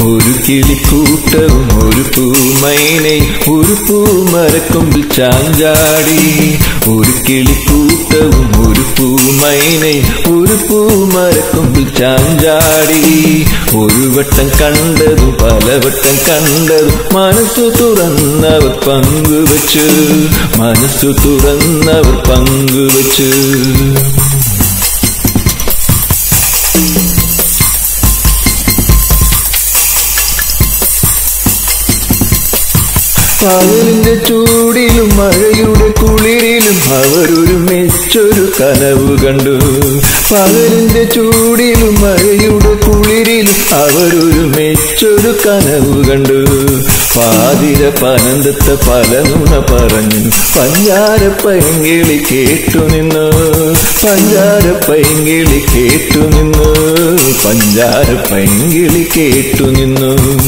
ഒരു കിളിക്കൂട്ടവും ഒരു പൂമൈനെ ഒരു പൂമരക്കൊമ്പിൽ ചാഞ്ചാടി ഒരു കിളിക്കൂട്ടവും ഒരു പൂമൈനെ ഒരു പൂമരക്കൊമ്പിൽ ചാഞ്ചാടി ഒരു വട്ടം കണ്ടതും പലവട്ടം കണ്ടതും മനസ്സു തുറന്നവർ പങ്കുവച്ച് മനസ്സു തുറന്നവർ പങ്കുവച്ച് പകലിന്റെ ചൂടിലും മഴയുടെ കുളിരിലും അവരൊരു മെച്ചൊരു കനവ് കണ്ടു പകലിന്റെ ചൂടിലും മഴയുടെ കുളിരിലും അവരൊരു മെച്ചൊരു കനവ് കണ്ടു പാതിര പനന്തത്ത പല നുണ പറഞ്ഞു പഞ്ചാര പൈങ്കിളി കേട്ടു നിന്നു പഞ്ചാര പൈങ്കിളി കേട്ടു നിന്നു പഞ്ചാര പൈങ്കിളി കേട്ടു നിന്നു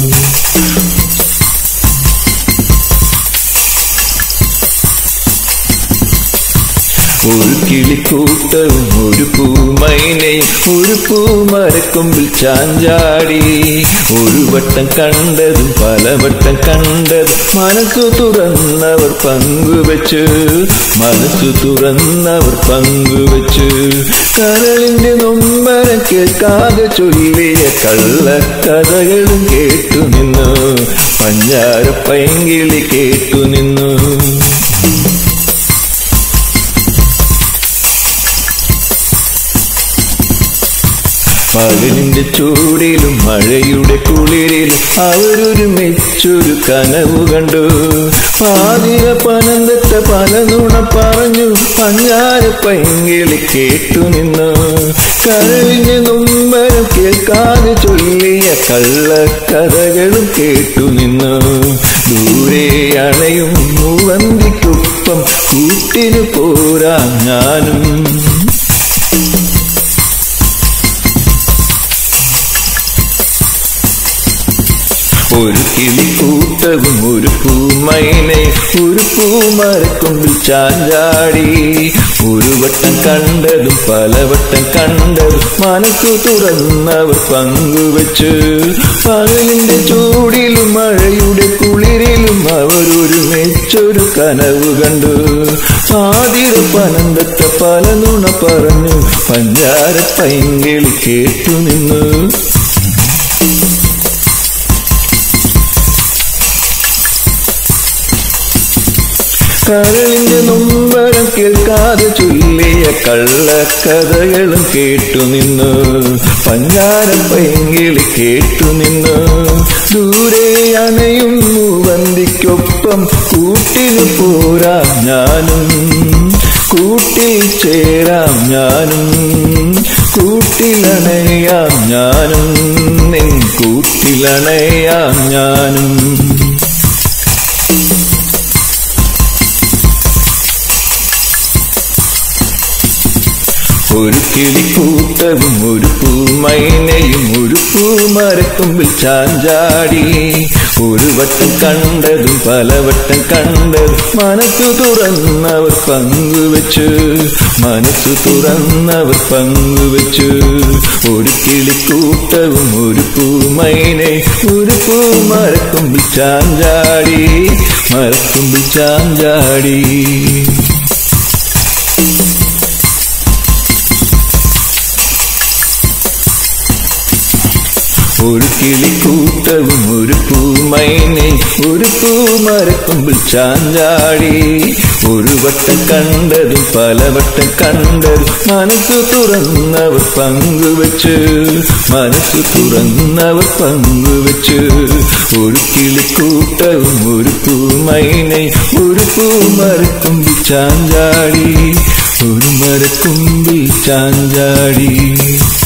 ഒരു കിളിക്കൂട്ടവും ഒരു പൂമൈനയും ഒരു പൂമരക്കൊമ്പിൽ ചാഞ്ചാടി ഒരു വട്ടം കണ്ടതും പലവട്ടം കണ്ടതും മനസ്സു തുറന്നവർ പങ്കുവച്ച് മനസ്സു തുറന്നവർ പങ്കുവച്ച് കരളിന്റെ നൊമ്പരം കേൾക്കാതെ ചൊല്ലിയ കള്ളക്കഥകളും കേട്ടു നിന്നു പഞ്ചാര പൈങ്കിളി കേട്ടു നിന്നു പകലിന്റെ ചൂടിലും മഴയുടെ കുളിരിലും അവരൊരു മെച്ചൊരു കനവ് കണ്ടു പാതിര പനന്തത്ത പല നുണ പറഞ്ഞു പഞ്ഞാര പൈങ്കിളി കേട്ടു നിന്നു കരളിന് നൊമ്പരം കേൾക്കാതെ ചൊല്ലിയ കള്ളക്കഥകളും കേട്ടു നിന്നു ദൂരെ അണയും മൂവന്തിക്കൊപ്പം കൂട്ടിനു പോരാ ഞാനും ഒരു കിളിക്കൂട്ടവും ഒരു പൂമൈനെ ഒരു പൂമരക്കൊമ്പിൽ ചാഞ്ചാടി ഒരു വട്ടം കണ്ടതും പലവട്ടം കണ്ടതും മനസ്സു തുറന്നവർ പങ്കുവച്ച് പകലിന്റെ ചൂടിലും മഴയുടെ കുളിരിലും അവരൊരു മെച്ചൊരു കനവ് കണ്ടു ആതിര പനന്തത്ത പല നുണ പറഞ്ഞു പഞ്ചാര പൈങ്കിളി കേട്ടു നിന്നു കരളിന്റെ നൊമ്പരം കേൾക്കാതെ ചൊല്ലിയ കള്ളക്കഥകളും കേട്ടു നിന്നു പഞ്ചാര പൈങ്കിളി കേട്ടു നിന്നു ദൂരെ അണയും മൂവന്തിക്കൊപ്പം കൂട്ടിനു പോരാം ഞാനും കൂട്ടിൽ ചേരാം ഞാനും കൂട്ടിലണയാം ഞാനും നിൻ കൂട്ടിലണയാം ഞാനും ഒരു കിളിക്കൂട്ടവും ഒരു പൂമൈനയും ഒരു പൂമരക്കൊമ്പിൽ ചാഞ്ചാടി ഒരു വട്ടം കണ്ടതും പലവട്ടം കണ്ടതും മനസ്സു തുറന്നവർ പങ്കുവച്ചു മനസ്സു തുറന്നവർ പങ്കുവച്ചു ഒരു കിളിക്കൂട്ടവും ഒരു പൂമൈനെ ഒരു പൂമരക്കൊമ്പിൽ ചാഞ്ചാടി മരക്കൊമ്പിൽ ചാഞ്ചാടി ഒരു കിളിക്കൂട്ടവും ഒരു പൂമൈനെ ഒരു പൂമരക്കൊമ്പിൽ ചാഞ്ചാടി ഒരു വട്ടം കണ്ടതും പലവട്ടം കണ്ടതും മനസ്സു തുറന്നവർ പങ്കുവച്ച് മനസ്സു തുറന്നവർ പങ്കുവച്ച് ഒരു കിളിക്കൂട്ടവും ഒരു പൂമൈനെ ഒരു പൂമരക്കൊമ്പിൽ ചാഞ്ചാടി ഒരു മരക്കൊമ്പിൽ ചാഞ്ചാടി